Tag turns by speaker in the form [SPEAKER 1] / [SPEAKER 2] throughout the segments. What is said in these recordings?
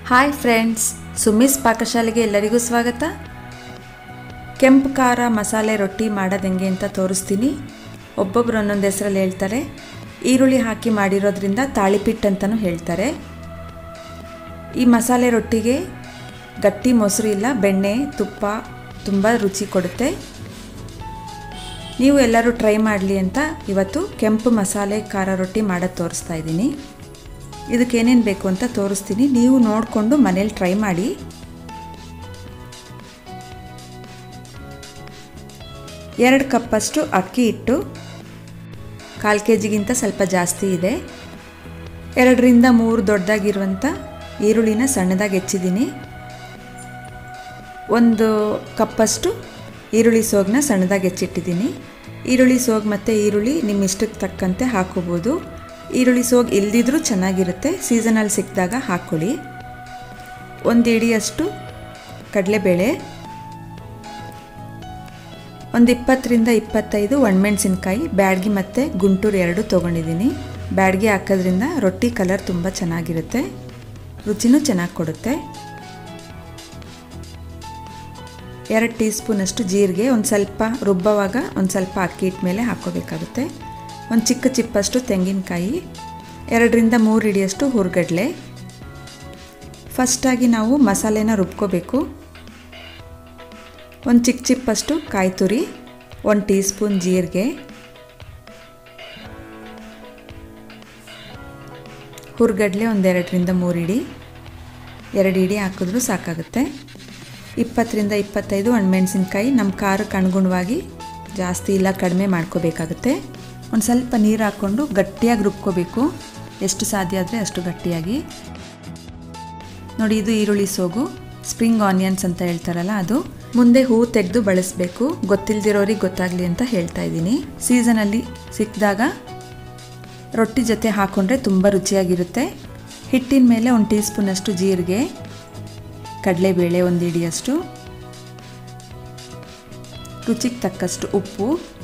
[SPEAKER 1] hi friends ಸುಮಿಸ್ ಪಾಕಶಾಲೆಗೆ ಎಲ್ಲರಿಗೂ ಸ್ವಾಗತ ಕೆಂಪು ಖಾರ ಮಸಾಲೆ ರೊಟ್ಟಿ ಮಾಡೋದು ಹೆಂಗೆ ಅಂತ ತೋರಿಸ್ತೀನಿ ಒಬ್ಬೊಬ್ರು ಒಂದೊಂದು ಹೆಸರಲ್ಲಿ ಹೇಳ್ತಾರೆ ಈರುಳ್ಳಿ ಹಾಕಿ ಮಾಡಿರೋದ್ರಿಂದ ತಾಳಿಪಿಟ್ಟು ಅಂತಲೂ ಹೇಳ್ತಾರೆ ಈ ಮಸಾಲೆ ರೊಟ್ಟಿಗೆ ಗಟ್ಟಿ ಮೊಸರು ಇಲ್ಲ ಬೆಣ್ಣೆ ತುಪ್ಪ ತುಂಬ ರುಚಿ ಕೊಡುತ್ತೆ ನೀವು ಎಲ್ಲರೂ ಟ್ರೈ ಮಾಡಲಿ ಅಂತ ಇವತ್ತು ಕೆಂಪು ಮಸಾಲೆ ಖಾರ ರೊಟ್ಟಿ ಮಾಡೋದು ತೋರಿಸ್ತಾ ಇದ್ದೀನಿ ಇದಕ್ಕೆ ಏನೇನು ಬೇಕು ಅಂತ ತೋರಿಸ್ತೀನಿ ನೀವು ನೋಡಿಕೊಂಡು ಮನೇಲಿ ಟ್ರೈ ಮಾಡಿ ಎರಡು ಕಪ್ಪಷ್ಟು ಅಕ್ಕಿ ಹಿಟ್ಟು ಕಾಲು ಕೆ ಜಿಗಿಂತ ಸ್ವಲ್ಪ ಜಾಸ್ತಿ ಇದೆ ಎರಡರಿಂದ ಮೂರು ದೊಡ್ಡದಾಗಿರುವಂಥ ಈರುಳ್ಳಿನ ಸಣ್ಣದಾಗಿ ಹೆಚ್ಚಿದ್ದೀನಿ ಒಂದು ಕಪ್ಪಷ್ಟು ಈರುಳ್ಳಿ ಸೋಗನ್ನ ಸಣ್ಣದಾಗಿ ಹೆಚ್ಚಿಟ್ಟಿದ್ದೀನಿ ಈರುಳ್ಳಿ ಸೋಗು ಮತ್ತು ಈರುಳ್ಳಿ ನಿಮ್ಮ ಇಷ್ಟಕ್ಕೆ ತಕ್ಕಂತೆ ಹಾಕೋಬೋದು ಈರುಳ್ಳಿ ಸೋಗು ಇಲ್ದಿದ್ರೂ ಚೆನ್ನಾಗಿರುತ್ತೆ ಸೀಸನಲ್ಲಿ ಸಿಕ್ಕಿದಾಗ ಹಾಕ್ಕೊಳ್ಳಿ ಒಂದು ಇಡಿಯಷ್ಟು ಕಡಲೆಬೇಳೆ ಒಂದು ಇಪ್ಪತ್ತರಿಂದ ಇಪ್ಪತ್ತೈದು ಒಣಮೆಣಸಿನ್ಕಾಯಿ ಬ್ಯಾಡ್ಗಿ ಮತ್ತು ಗುಂಟೂರು ಎರಡು ತೊಗೊಂಡಿದ್ದೀನಿ ಬ್ಯಾಡ್ಗಿ ಹಾಕೋದ್ರಿಂದ ರೊಟ್ಟಿ ಕಲರ್ ತುಂಬ ಚೆನ್ನಾಗಿರುತ್ತೆ ರುಚಿನೂ ಚೆನ್ನಾಗಿ ಕೊಡುತ್ತೆ ಎರಡು ಟೀ ಸ್ಪೂನಷ್ಟು ಜೀರಿಗೆ ಒಂದು ಸ್ವಲ್ಪ ರುಬ್ಬವಾಗ ಒಂದು ಸ್ವಲ್ಪ ಅಕ್ಕಿ ಹಿಟ್ಟು ಮೇಲೆ ಹಾಕ್ಕೋಬೇಕಾಗುತ್ತೆ ಒಂದು ಚಿಕ್ಕ ಚಿಪ್ಪಷ್ಟು ತೆಂಗಿನಕಾಯಿ ಎರಡರಿಂದ ಮೂರು ಹಿಡಿಯಷ್ಟು ಹುರ್ಗಡ್ಲೆ ಫಸ್ಟಾಗಿ ನಾವು ಮಸಾಲೆನ ರುಬ್ಕೋಬೇಕು ಒಂದು ಚಿಕ್ಕ ಚಿಪ್ಪಷ್ಟು ಕಾಯಿ ತುರಿ ಒಂದು ಟೀ ಸ್ಪೂನ್ ಜೀರಿಗೆ ಹುರ್ಗಡ್ಲೆ ಒಂದೆರಡರಿಂದ ಮೂರು ಇಡಿ ಎರಡು ಇಡಿ ಹಾಕಿದ್ರೂ ಸಾಕಾಗುತ್ತೆ ಇಪ್ಪತ್ತರಿಂದ ಇಪ್ಪತ್ತೈದು ಒಣಮೆಣಸಿನ್ಕಾಯಿ ನಮ್ಮ ಖಾರಕ್ಕೆ ಅನುಗುಣವಾಗಿ ಜಾಸ್ತಿ ಇಲ್ಲ ಕಡಿಮೆ ಮಾಡ್ಕೋಬೇಕಾಗುತ್ತೆ ಒಂದು ಸ್ವಲ್ಪ ನೀರು ಹಾಕ್ಕೊಂಡು ಗಟ್ಟಿಯಾಗಿ ರುಬ್ಕೋಬೇಕು ಎಷ್ಟು ಸಾಧ್ಯ ಆದರೆ ಅಷ್ಟು ಗಟ್ಟಿಯಾಗಿ ನೋಡಿ ಇದು ಈರುಳ್ಳಿ ಸೋಗು ಸ್ಪ್ರಿಂಗ್ ಆನಿಯನ್ಸ್ ಅಂತ ಹೇಳ್ತಾರಲ್ಲ ಅದು ಮುಂದೆ ಹೂ ತೆಗೆದು ಬಳಸಬೇಕು ಗೊತ್ತಿಲ್ದಿರೋರಿಗೆ ಗೊತ್ತಾಗಲಿ ಅಂತ ಹೇಳ್ತಾ ಇದ್ದೀನಿ ಸೀಸನಲ್ಲಿ ಸಿಕ್ಕಿದಾಗ ರೊಟ್ಟಿ ಜೊತೆ ಹಾಕ್ಕೊಂಡ್ರೆ ತುಂಬ ರುಚಿಯಾಗಿರುತ್ತೆ ಹಿಟ್ಟಿನ ಮೇಲೆ ಒಂದು ಟೀ ಸ್ಪೂನಷ್ಟು ಜೀರಿಗೆ ಕಡಲೆಬೇಳೆ ಒಂದು ಇಡಿಯಷ್ಟು ರುಚಿಗೆ ತಕ್ಕಷ್ಟು ಉಪ್ಪು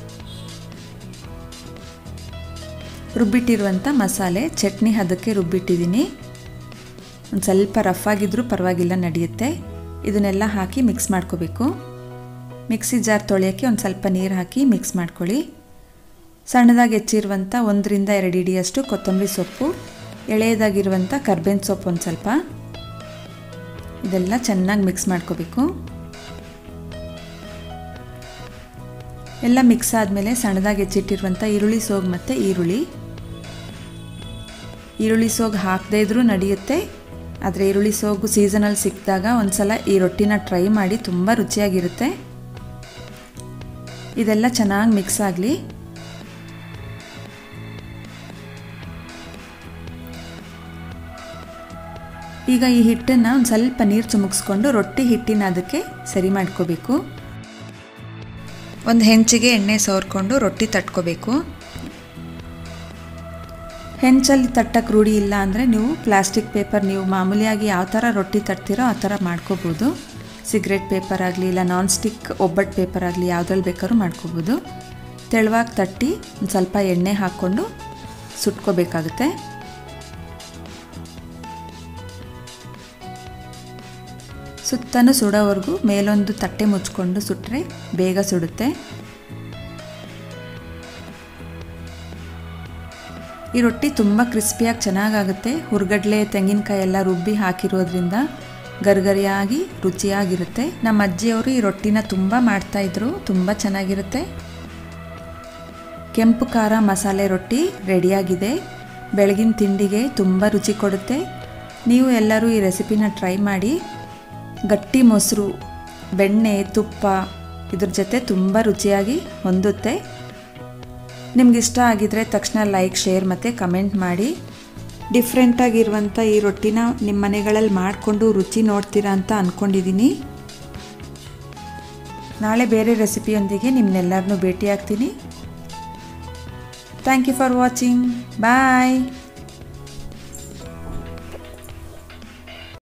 [SPEAKER 1] ರುಬ್ಬಿಟ್ಟಿರುವಂಥ ಮಸಾಲೆ ಚಟ್ನಿ ಹದಕ್ಕೆ ರುಬ್ಬಿಟ್ಟಿದ್ದೀನಿ ಒಂದು ಸ್ವಲ್ಪ ರಫ್ ಆಗಿದ್ರೂ ಪರವಾಗಿಲ್ಲ ನಡೆಯುತ್ತೆ ಇದನ್ನೆಲ್ಲ ಹಾಕಿ ಮಿಕ್ಸ್ ಮಾಡ್ಕೋಬೇಕು ಮಿಕ್ಸಿ ಜಾರ್ ತೊಳೆಯೋಕ್ಕೆ ಒಂದು ಸ್ವಲ್ಪ ನೀರು ಹಾಕಿ ಮಿಕ್ಸ್ ಮಾಡ್ಕೊಳ್ಳಿ ಸಣ್ಣದಾಗಿ ಹೆಚ್ಚಿರುವಂಥ ಒಂದರಿಂದ ಎರಡು ಇಡಿಯಷ್ಟು ಕೊತ್ತಂಬರಿ ಸೊಪ್ಪು ಎಳೆಯದಾಗಿರುವಂಥ ಕರ್ಬೇವಿನ ಸೊಪ್ಪು ಒಂದು ಸ್ವಲ್ಪ ಇದೆಲ್ಲ ಚೆನ್ನಾಗಿ ಮಿಕ್ಸ್ ಮಾಡ್ಕೋಬೇಕು ಎಲ್ಲ ಮಿಕ್ಸ್ ಆದಮೇಲೆ ಸಣ್ಣದಾಗಿ ಹೆಚ್ಚಿಟ್ಟಿರುವಂಥ ಈರುಳ್ಳಿ ಸೋಗು ಮತ್ತು ಈರುಳ್ಳಿ ಈರುಳ್ಳಿ ಸೋಗು ಹಾಕದೇ ಇದ್ರೂ ನಡೆಯುತ್ತೆ ಆದರೆ ಈರುಳ್ಳಿ ಸೋಗು ಸೀಸನಲ್ಲಿ ಸಿಕ್ಕಿದಾಗ ಒಂದ್ಸಲ ಈ ರೊಟ್ಟಿನ ಟ್ರೈ ಮಾಡಿ ತುಂಬ ರುಚಿಯಾಗಿರುತ್ತೆ ಇದೆಲ್ಲ ಚೆನ್ನಾಗಿ ಮಿಕ್ಸ್ ಆಗಲಿ ಈಗ ಈ ಹಿಟ್ಟನ್ನು ಒಂದು ಸ್ವಲ್ಪ ನೀರು ಚುಮುಕ್ಸ್ಕೊಂಡು ರೊಟ್ಟಿ ಹಿಟ್ಟಿನ ಅದಕ್ಕೆ ಸರಿ ಮಾಡ್ಕೋಬೇಕು ಒಂದು ಹೆಂಚಿಗೆ ಎಣ್ಣೆ ಸವರ್ಕೊಂಡು ರೊಟ್ಟಿ ತಟ್ಕೋಬೇಕು ಹೆಂಚಲ್ಲಿ ತಟ್ಟಕ್ಕೆ ರೂಢಿ ಇಲ್ಲ ಅಂದರೆ ನೀವು ಪ್ಲಾಸ್ಟಿಕ್ ಪೇಪರ್ ನೀವು ಮಾಮೂಲಿಯಾಗಿ ಯಾವ ಥರ ರೊಟ್ಟಿ ತಟ್ತೀರೋ ಆ ಥರ ಮಾಡ್ಕೋಬೋದು ಸಿಗ್ರೆಟ್ ಪೇಪರ್ ಆಗಲಿ ಇಲ್ಲ ನಾನ್ ಸ್ಟಿಕ್ ಒಬ್ಬಟ್ಟು ಪೇಪರ್ ಆಗಲಿ ಯಾವುದ್ರಲ್ಲಿ ಬೇಕಾದ್ರೂ ಮಾಡ್ಕೋಬೋದು ತೆಳುವಾಗಿ ತಟ್ಟಿ ಒಂದು ಸ್ವಲ್ಪ ಎಣ್ಣೆ ಹಾಕ್ಕೊಂಡು ಸುಟ್ಕೋಬೇಕಾಗುತ್ತೆ ಸುತ್ತಲೂ ಸುಡೋವರೆಗೂ ಮೇಲೊಂದು ತಟ್ಟೆ ಮುಚ್ಕೊಂಡು ಸುಟ್ಟರೆ ಬೇಗ ಸುಡುತ್ತೆ ಈ ರೊಟ್ಟಿ ತುಂಬ ಕ್ರಿಸ್ಪಿಯಾಗಿ ಚೆನ್ನಾಗಾಗುತ್ತೆ ಹುರ್ಗಡ್ಲೆ ತೆಂಗಿನಕಾಯಿ ಎಲ್ಲ ರುಬ್ಬಿ ಹಾಕಿರೋದ್ರಿಂದ ಗರ್ಗರಿಯಾಗಿ ರುಚಿಯಾಗಿರುತ್ತೆ ನಮ್ಮ ಅಜ್ಜಿಯವರು ಈ ರೊಟ್ಟಿನ ತುಂಬ ಮಾಡ್ತಾಯಿದ್ರು ತುಂಬ ಚೆನ್ನಾಗಿರುತ್ತೆ ಕೆಂಪು ಖಾರ ಮಸಾಲೆ ರೊಟ್ಟಿ ರೆಡಿಯಾಗಿದೆ ಬೆಳಗಿನ ತಿಂಡಿಗೆ ತುಂಬ ರುಚಿ ಕೊಡುತ್ತೆ ನೀವು ಎಲ್ಲರೂ ಈ ರೆಸಿಪಿನ ಟ್ರೈ ಮಾಡಿ ಗಟ್ಟಿ ಮೊಸರು ಬೆಣ್ಣೆ ತುಪ್ಪ ಇದ್ರ ಜೊತೆ ತುಂಬ ರುಚಿಯಾಗಿ ಹೊಂದುತ್ತೆ ನಿಮ್ಗೆ ಇಷ್ಟ ಆಗಿದರೆ ತಕ್ಷಣ ಲೈಕ್ ಶೇರ್ ಮತ್ತು ಕಮೆಂಟ್ ಮಾಡಿ ಡಿಫ್ರೆಂಟಾಗಿರುವಂಥ ಈ ರೊಟ್ಟಿನ ನಿಮ್ಮ ಮನೆಗಳಲ್ಲಿ ಮಾಡಿಕೊಂಡು ರುಚಿ ನೋಡ್ತೀರಾ ಅಂತ ಅಂದ್ಕೊಂಡಿದ್ದೀನಿ ನಾಳೆ ಬೇರೆ ರೆಸಿಪಿಯೊಂದಿಗೆ ನಿಮ್ಮನ್ನೆಲ್ಲರನ್ನೂ ಭೇಟಿ ಆಗ್ತೀನಿ thank you for watching bye